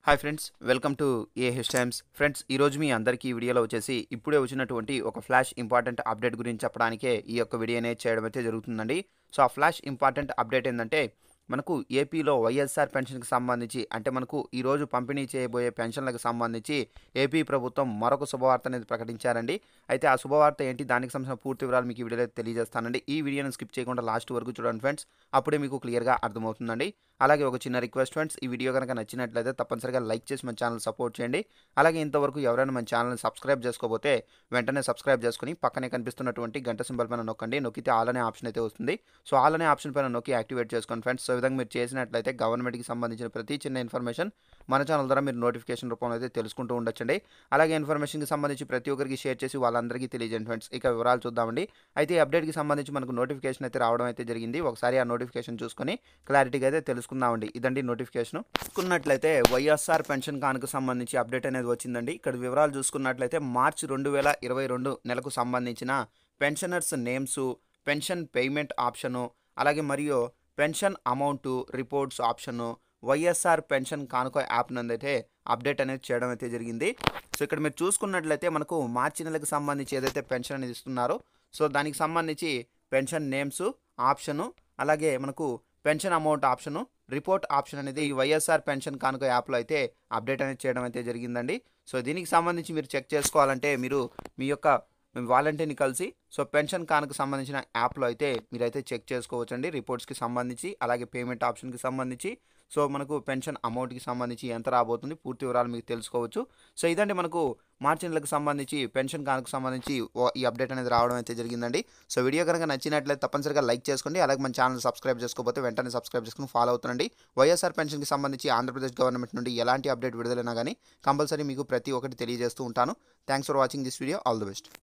hi friends welcome to A H times friends ఈరోజు మీ అందరికీ ఈ వీడియోలో వచ్చేసి ఇప్పుడే వచ్చినటువంటి ఒక ఫ్లాష్ ఇంపార్టెంట్ అప్డేట్ గురించి చెప్పడానికే ఈ యొక్క వీడియో అనేది చేయడం అయితే జరుగుతుందండి సో ఆ ఫ్లాష్ ఇంపార్టెంట్ అప్డేట్ ఏంటంటే మనకు ఏపీలో వైఎస్ఆర్ పెన్షన్కి సంబంధించి అంటే మనకు ఈరోజు పంపిణీ చేయబోయే పెన్షన్లకు సంబంధించి ఏపీ ప్రభుత్వం మరొక శుభవార్త అనేది ప్రకటించారండి అయితే ఆ శుభవార్త ఏంటి దానికి సంబంధించిన పూర్తి వివరాలు మీకు ఈ వీడియోలో తెలియజేస్తానండి ఈ వీడియోని స్కిప్ చేయకుండా లాస్ట్ వరకు చూడండి ఫ్రెండ్స్ అప్పుడే మీకు క్లియర్గా అర్థమవుతుందండి అలాగే ఒక చిన్న రిక్వెస్ట్ ఫ్రెండ్స్ ఈ వీడియో కనుక నచ్చినట్లయితే తప్పనిసరిగా లైక్ చేసి మన ఛానల్ సపోర్ట్ చేయండి అలాగే ఇంతవరకు ఎవరైనా మన ఛానల్ని సబ్స్క్రైబ్ చేసుకోకపోతే వెంటనే సబ్స్క్రైబ్ చేసుకుని పక్కనే కనిపిస్తున్నటువంటి గంట సింబల్ పైన నొక్కండి నొక్కితే ఆల్ అనే ఆప్షన్ అయితే వస్తుంది సో ఆల్ అనే ఆప్షన్ పైన నొక్కి యాక్టివేట్ చేసుకోండి ఫ్రెండ్స్ సో ఈ విధంగా మీరు చేసినట్లయితే గవర్నమెంట్కి సంబంధించిన ప్రతి చిన్న ఇన్ఫర్మేషన్ మన ఛానల్ ద్వారా మీరు నోటిఫికేషన్ రూపంలో అయితే తెలుసుకుంటూ ఉండొచ్చండి అలాగే ఇన్ఫర్మేషన్కి సంబంధించి ప్రతి ఒక్కరికి షేర్ చేసి వాళ్ళందరికీ తెలియజేయండి ఫ్రెండ్స్ ఇక వివరాలు చూద్దామండి అయితే ఈ అప్డేట్కి సంబంధించి మనకు నోటిఫికేషన్ అయితే రావడం అయితే జరిగింది ఒకసారి ఆ నోటిఫికేషన్ చూసుకొని క్లారిటీగా అయితే తెలుసుకుందామండి ఇదండి నోటిఫికేషన్ చూసుకున్నట్లయితే వైఎస్ఆర్ పెన్షన్ కానుక సంబంధించి అప్డేట్ అనేది వచ్చిందండి ఇక్కడ వివరాలు చూసుకున్నట్లయితే మార్చి రెండు వేల ఇరవై రెండు నెలకు సంబంధించిన pensioners names pension payment option అలాగే మరియు pension amount reports option YSR pension కానుక యాప్ నందైతే అప్డేట్ అనేది చేయడం అయితే జరిగింది సో ఇక్కడ మీరు చూసుకున్నట్లయితే మనకు మార్చి నెలకు సంబంధించి ఏదైతే పెన్షన్ అనేది ఇస్తున్నారో సో దానికి సంబంధించి పెన్షన్ నేమ్స్ ఆప్షను అలాగే మనకు pension amount option report option అనేది ఈ వైఎస్ఆర్ పెన్షన్ కానుక యాప్లో అయితే అప్డేట్ అనేది చేయడం అయితే జరిగిందండి సో దీనికి సంబంధించి మీరు చెక్ చేసుకోవాలంటే మీరు మీ యొక్క వాలంటీర్ని కలిసి సో పెన్షన్ కానుక సంబంధించిన యాప్లో అయితే మీరైతే చెక్ చేసుకోవచ్చండి రిపోర్ట్స్కి సంబంధించి అలాగే పేమెంట్ ఆప్షన్కి సంబంధించి సో మనకు పెన్షన్ అమౌంట్కి సంబంధించి ఎంత రాబోతుంది పూర్తి వివరాలు మీకు తెలుసుకోవచ్చు సో ఇదండి మనకు మార్చి నెలకు సంబంధించి పెన్షన్ కానుక సంబంధించి ఓ- ఈ అప్డేట్ అనేది రావడం అయితే జరిగిందండి సో వీడియో కనుక నచ్చినట్లయితే తప్పనిసరిగా లైక్ చేసుకోండి అలాగే మన ఛానల్ సబ్స్క్రైబ్ చేసుకోకపోతే వెంటనే సబ్స్క్రైబ్ చేసుకుని ఫాలో అవుతుండండి వైఎస్ఆర్ పెన్షన్కి సంబంధించి ఆంధ్రప్రదేశ్ గవర్నమెంట్ నుండి ఎలాంటి అప్డేట్ విడుదలైనా కానీ కంపల్సరీ మీకు ప్రతి ఒక్కటి తెలియజేస్తూ ఉంటాను thanks for watching this video all the best